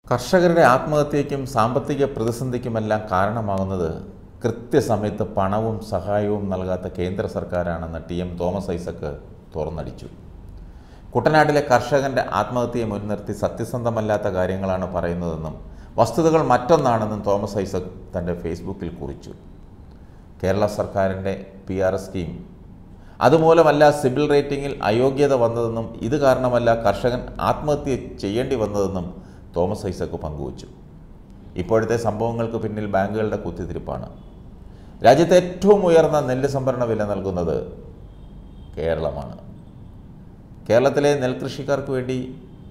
കർഷകരുടെ ആത്മഹത്യയ്ക്കും സാമ്പത്തിക പ്രതിസന്ധിക്കുമെല്ലാം കാരണമാകുന്നത് കൃത്യസമയത്ത് പണവും സഹായവും നൽകാത്ത കേന്ദ്ര സർക്കാരാണെന്ന് ടി എം തോമസ് ഐസക്ക് തുറന്നടിച്ചു കുട്ടനാട്ടിലെ കർഷകൻ്റെ ആത്മഹത്യയെ മുൻനിർത്തി സത്യസന്ധമല്ലാത്ത കാര്യങ്ങളാണ് പറയുന്നതെന്നും വസ്തുതകൾ മറ്റൊന്നാണെന്നും തോമസ് ഐസക് തൻ്റെ ഫേസ്ബുക്കിൽ കുറിച്ചു കേരള സർക്കാരിൻ്റെ പി ആർ എസ് സ്കീം അതുമൂലമല്ല സിബിൽ റേറ്റിംഗിൽ അയോഗ്യത വന്നതെന്നും ഇത് കാരണമല്ല കർഷകൻ ആത്മഹത്യ ചെയ്യേണ്ടി വന്നതെന്നും തോമസ് ഐസക്ക് പങ്കുവച്ചു ഇപ്പോഴത്തെ സംഭവങ്ങൾക്ക് പിന്നിൽ ബാങ്കുകളുടെ കുത്തിത്തിരിപ്പാണ് രാജ്യത്തെ ഏറ്റവും ഉയർന്ന നെല്ല് സംഭരണ വില നൽകുന്നത് കേരളമാണ് കേരളത്തിലെ നെൽകൃഷിക്കാർക്ക് വേണ്ടി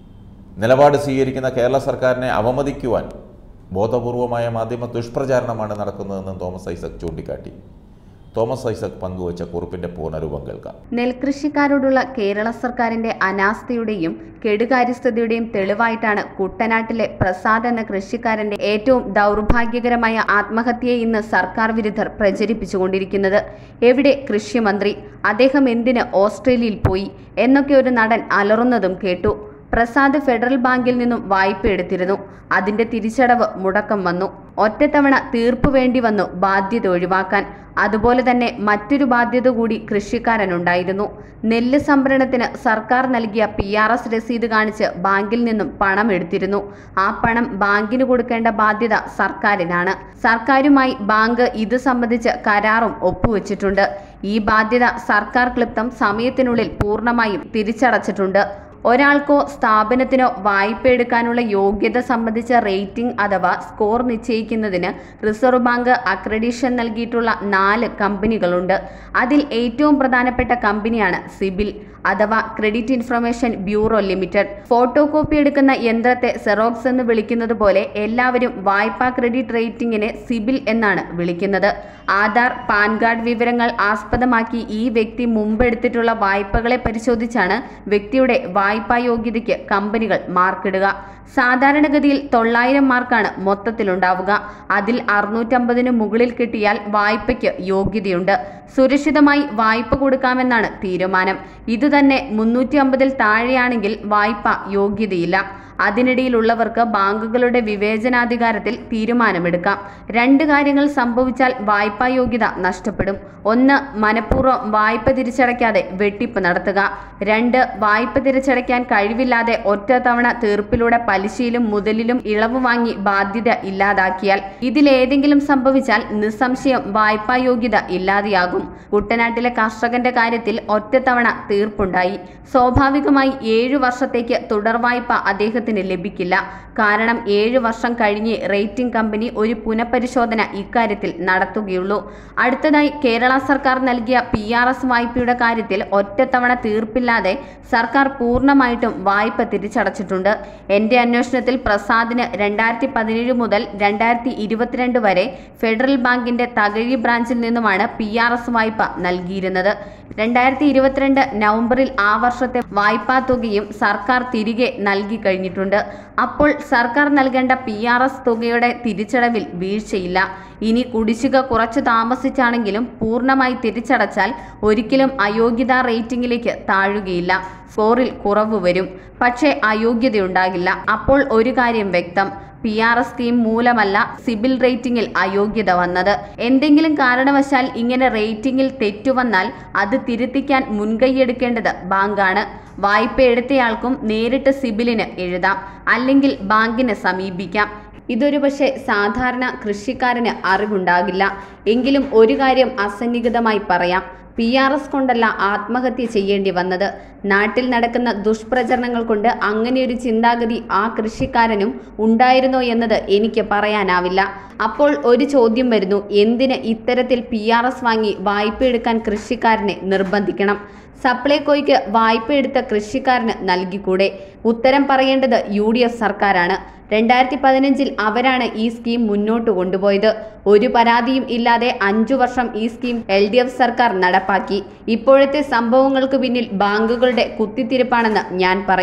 നിലപാട് സ്വീകരിക്കുന്ന കേരള സർക്കാരിനെ അവമതിക്കുവാൻ ബോധപൂർവമായ മാധ്യമ ദുഷ്പ്രചാരണമാണ് നടക്കുന്നതെന്നും തോമസ് ഐസക് ചൂണ്ടിക്കാട്ടി തോമസ് ഐസക് പങ്കുവച്ച കുറിപ്പിന്റെ പൂർണ്ണരൂപം കേൾക്കാം നെൽകൃഷിക്കാരോടുള്ള കേരള സർക്കാരിന്റെ അനാസ്ഥയുടെയും കെടുകാര്യസ്ഥതയുടെയും തെളിവായിട്ടാണ് കുട്ടനാട്ടിലെ പ്രസാദ് എന്ന കൃഷിക്കാരന്റെ ഏറ്റവും ദൗർഭാഗ്യകരമായ ആത്മഹത്യയെ ഇന്ന് സർക്കാർ വിരുദ്ധർ പ്രചരിപ്പിച്ചുകൊണ്ടിരിക്കുന്നത് എവിടെ കൃഷിമന്ത്രി അദ്ദേഹം എന്തിന് ഓസ്ട്രേലിയയിൽ പോയി എന്നൊക്കെ ഒരു നടൻ അലറുന്നതും കേട്ടു പ്രസാദ് ഫെഡറൽ ബാങ്കിൽ നിന്നും വായ്പ എടുത്തിരുന്നു അതിന്റെ തിരിച്ചടവ് മുടക്കം വന്നു ഒറ്റത്തവണ തീർപ്പ് വേണ്ടി വന്നു ബാധ്യത ഒഴിവാക്കാൻ അതുപോലെ തന്നെ മറ്റൊരു ബാധ്യത കൂടി കൃഷിക്കാരനുണ്ടായിരുന്നു നെല്ല് സംഭരണത്തിന് സർക്കാർ നൽകിയ പി ആർ എസ് രസീത് കാണിച്ച് ബാങ്കിൽ നിന്നും പണം എടുത്തിരുന്നു ആ പണം ബാങ്കിന് കൊടുക്കേണ്ട ബാധ്യത സർക്കാരിനാണ് സർക്കാരുമായി ബാങ്ക് ഇത് സംബന്ധിച്ച് കരാറും ഒപ്പുവെച്ചിട്ടുണ്ട് ഈ ബാധ്യത സർക്കാർ ക്ലിപ്തം സമയത്തിനുള്ളിൽ പൂർണ്ണമായും തിരിച്ചടച്ചിട്ടുണ്ട് ഒരാൾക്കോ സ്ഥാപനത്തിനോ വായ്പ എടുക്കാനുള്ള യോഗ്യത സംബന്ധിച്ച റേറ്റിംഗ് അഥവാ സ്കോർ നിശ്ചയിക്കുന്നതിന് റിസർവ് ബാങ്ക് അക്രഡിഷൻ നൽകിയിട്ടുള്ള നാല് കമ്പനികളുണ്ട് അതിൽ ഏറ്റവും പ്രധാനപ്പെട്ട കമ്പനിയാണ് സിബിൽ അഥവാ credit information bureau limited photo copy എടുക്കുന്ന യന്ത്രത്തെ സെറോക്സ് എന്ന് വിളിക്കുന്നത് പോലെ എല്ലാവരും വായ്പാ ക്രെഡിറ്റ് റേറ്റിംഗിനെ സിബിൽ എന്നാണ് വിളിക്കുന്നത് ആധാർ പാൻ കാർഡ് വിവരങ്ങൾ ആസ്പദമാക്കി ഈ വ്യക്തി മുമ്പെടുത്തിട്ടുള്ള വായ്പകളെ പരിശോധിച്ചാണ് വ്യക്തിയുടെ വായ്പാ യോഗ്യതയ്ക്ക് കമ്പനികൾ മാർക്കിടുക സാധാരണഗതിയിൽ തൊള്ളായിരം മാർക്കാണ് മൊത്തത്തിലുണ്ടാവുക അതിൽ അറുന്നൂറ്റമ്പതിന് മുകളിൽ കിട്ടിയാൽ വായ്പയ്ക്ക് യോഗ്യതയുണ്ട് സുരക്ഷിതമായി വായ്പ കൊടുക്കാമെന്നാണ് തീരുമാനം ഇതുതന്നെ മുന്നൂറ്റി അമ്പതിൽ താഴെയാണെങ്കിൽ വായ്പ യോഗ്യതയില്ല അതിനിടയിലുള്ളവർക്ക് ബാങ്കുകളുടെ വിവേചനാധികാരത്തിൽ തീരുമാനമെടുക്കാം രണ്ട് കാര്യങ്ങൾ സംഭവിച്ചാൽ വായ്പാ യോഗ്യത നഷ്ടപ്പെടും ഒന്ന് മനഃപൂർവ്വം വായ്പ തിരിച്ചടയ്ക്കാതെ വെട്ടിപ്പ് നടത്തുക രണ്ട് വായ്പ തിരിച്ചടയ്ക്കാൻ കഴിവില്ലാതെ ഒറ്റ തവണ തീർപ്പിലൂടെ പലിശയിലും മുതലിലും ഇളവ് വാങ്ങി ബാധ്യത ഇല്ലാതാക്കിയാൽ ഇതിലേതെങ്കിലും സംഭവിച്ചാൽ നിസ്സംശയം വായ്പാ യോഗ്യത ഇല്ലാതെയാകും കുട്ടനാട്ടിലെ കർഷകന്റെ കാര്യത്തിൽ ഒറ്റത്തവണ തീർപ്പുണ്ടായി സ്വാഭാവികമായി ഏഴു വർഷത്തേക്ക് തുടർവായ്പ അദ്ദേഹത്തിന് ലഭിക്കില്ല കാരണം ഏഴു വർഷം കഴിഞ്ഞ് റേറ്റിംഗ് കമ്പനി ഒരു പുനഃപരിശോധന ഇക്കാര്യത്തിൽ നടത്തുകയുള്ളൂ അടുത്തതായി കേരള സർക്കാർ നൽകിയ പി ആർ എസ് വായ്പയുടെ കാര്യത്തിൽ ഒറ്റത്തവണ തീർപ്പില്ലാതെ സർക്കാർ പൂർണ്ണമായിട്ടും വായ്പ തിരിച്ചടച്ചിട്ടുണ്ട് എന്റെ അന്വേഷണത്തിൽ പ്രസാദിന് രണ്ടായിരത്തി പതിനേഴ് മുതൽ രണ്ടായിരത്തി ഇരുപത്തിരണ്ട് വരെ ഫെഡറൽ ബാങ്കിന്റെ തകഴി ബ്രാഞ്ചിൽ നിന്നുമാണ് പി ആർ എസ് വായ്പ നൽകിയിരുന്നത് രണ്ടായിരത്തി ഇരുപത്തിരണ്ട് നവംബറിൽ ആ വർഷത്തെ വായ്പാ തുകയും സർക്കാർ തിരികെ നൽകി കഴിഞ്ഞിട്ടുണ്ട് അപ്പോൾ സർക്കാർ നൽകേണ്ട പി ആർ എസ് തുകയുടെ തിരിച്ചടവിൽ വീഴ്ചയില്ല ഇനി കുടിശ്ശിക കുറച്ച് താമസിച്ചാണെങ്കിലും പൂർണ്ണമായി തിരിച്ചടച്ചാൽ ഒരിക്കലും അയോഗ്യതാ റേറ്റിംഗിലേക്ക് താഴുകയില്ല സ്കോറിൽ കുറവ് വരും പക്ഷേ അയോഗ്യതയുണ്ടാകില്ല അപ്പോൾ ഒരു കാര്യം വ്യക്തം പി ആർ എസ് സ്കീം മൂലമല്ല സിബിൽ റേറ്റിംഗിൽ അയോഗ്യത വന്നത് എന്തെങ്കിലും കാരണവശാൽ ഇങ്ങനെ റേറ്റിംഗിൽ തെറ്റുവന്നാൽ അത് തിരുത്തിക്കാൻ മുൻകൈയെടുക്കേണ്ടത് ബാങ്കാണ് വായ്പ എടുത്തയാൾക്കും നേരിട്ട് സിബിലിന് എഴുതാം അല്ലെങ്കിൽ ബാങ്കിനെ സമീപിക്കാം ഇതൊരു പക്ഷേ സാധാരണ കൃഷിക്കാരന് അറിവുണ്ടാകില്ല എങ്കിലും ഒരു കാര്യം അസന്നിഗ്ധമായി പറയാം പി ആർ എസ് കൊണ്ടല്ല ആത്മഹത്യ ചെയ്യേണ്ടി വന്നത് നാട്ടിൽ നടക്കുന്ന ദുഷ്പ്രചരണങ്ങൾ കൊണ്ട് അങ്ങനെയൊരു ചിന്താഗതി ആ കൃഷിക്കാരനും ഉണ്ടായിരുന്നോ എന്നത് എനിക്ക് പറയാനാവില്ല അപ്പോൾ ഒരു ചോദ്യം വരുന്നു എന്തിന് ഇത്തരത്തിൽ പി ആർ എസ് വാങ്ങി വായ്പ എടുക്കാൻ കൃഷിക്കാരനെ നിർബന്ധിക്കണം സപ്ലൈകോയ്ക്ക് വായ്പ എടുത്ത കൃഷിക്കാരന് നൽകിക്കൂടെ ഉത്തരം പറയേണ്ടത് യു ഡി എഫ് സർക്കാരാണ് രണ്ടായിരത്തി പതിനഞ്ചിൽ അവരാണ് ഈ സ്കീം മുന്നോട്ട് കൊണ്ടുപോയത് ഒരു പരാതിയും ഇല്ലാതെ അഞ്ചു വർഷം ഈ സ്കീം എൽ ഡി എഫ് സർക്കാർ നടപ്പാക്കി ഇപ്പോഴത്തെ സംഭവങ്ങൾക്ക് പിന്നിൽ ബാങ്കുകളുടെ കുത്തിത്തിരിപ്പാണെന്ന് ഞാൻ പറയും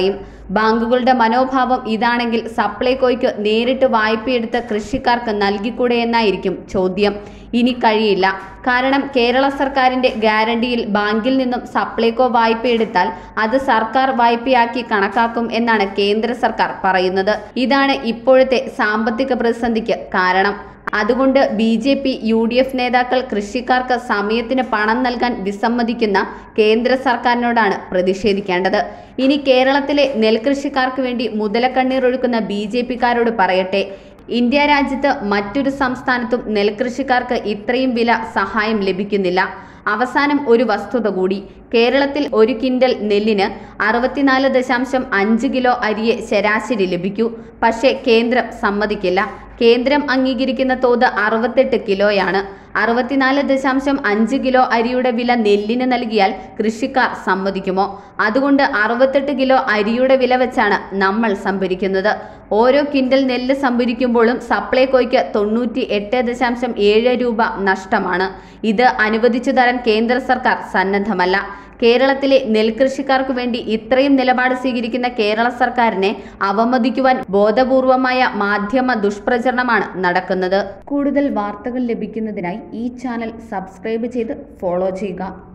ബാങ്കുകളുടെ മനോഭാവം ഇതാണെങ്കിൽ സപ്ലൈകോയ്ക്ക് നേരിട്ട് വായ്പയെടുത്ത് കൃഷിക്കാർക്ക് നൽകിക്കൂടെ എന്നായിരിക്കും ചോദ്യം ഇനി കഴിയില്ല കാരണം കേരള സർക്കാരിന്റെ ഗ്യാരണ്ടിയിൽ ബാങ്കിൽ നിന്നും സപ്ലൈകോ വായ്പയെടുത്താൽ അത് സർക്കാർ വായ്പയാക്കി കണക്കാക്കും എന്നാണ് കേന്ദ്ര സർക്കാർ പറയുന്നത് ഇതാണ് ഇപ്പോഴത്തെ സാമ്പത്തിക പ്രതിസന്ധിക്ക് കാരണം അതുകൊണ്ട് B J P U D F നേതാക്കൾ കൃഷിക്കാർക്ക് സമയത്തിന് പണം നൽകാൻ വിസമ്മതിക്കുന്ന കേന്ദ്ര സർക്കാരിനോടാണ് പ്രതിഷേധിക്കേണ്ടത് ഇനി കേരളത്തിലെ നെൽകൃഷിക്കാർക്ക് വേണ്ടി മുതലക്കണ്ണീർ ഒഴുക്കുന്ന ബി ജെ പിക്കാരോട് പറയട്ടെ ഇന്ത്യ രാജ്യത്ത് മറ്റൊരു സംസ്ഥാനത്തും നെൽകൃഷിക്കാർക്ക് ഇത്രയും വില സഹായം ലഭിക്കുന്നില്ല അവസാനം ഒരു വസ്തുത കൂടി കേരളത്തിൽ ഒരു കിൻഡൽ നെല്ലിന് അറുപത്തിനാല് ദശാംശം അഞ്ച് കിലോ അരിയെ ശരാശരി ലഭിക്കൂ പക്ഷേ കേന്ദ്രം സമ്മതിക്കില്ല കേന്ദ്രം അംഗീകരിക്കുന്ന തോത് അറുപത്തെട്ട് കിലോയാണ് അറുപത്തിനാല് ദശാംശം അഞ്ച് കിലോ അരിയുടെ വില നെല്ലിന് നൽകിയാൽ കൃഷിക്കാർ സമ്മതിക്കുമോ അതുകൊണ്ട് അറുപത്തെട്ട് കിലോ അരിയുടെ വില വെച്ചാണ് നമ്മൾ സംഭരിക്കുന്നത് ഓരോ കിൻഡൽ നെല്ല് സംഭരിക്കുമ്പോഴും സപ്ലൈകോയ്ക്ക് തൊണ്ണൂറ്റി എട്ട് ദശാംശം ഏഴ് രൂപ നഷ്ടമാണ് ഇത് അനുവദിച്ചു തരാൻ കേന്ദ്ര സർക്കാർ സന്നദ്ധമല്ല കേരളത്തിലെ നെൽകൃഷിക്കാർക്ക് വേണ്ടി ഇത്രയും നിലപാട് സ്വീകരിക്കുന്ന കേരള സർക്കാരിനെ അവമതിക്കുവാൻ ബോധപൂർവമായ മാധ്യമ ദുഷ്പ്രചരണമാണ് നടക്കുന്നത് കൂടുതൽ വാർത്തകൾ ലഭിക്കുന്നതിനായി ഈ ചാനൽ സബ്സ്ക്രൈബ് ചെയ്ത് ഫോളോ ചെയ്യുക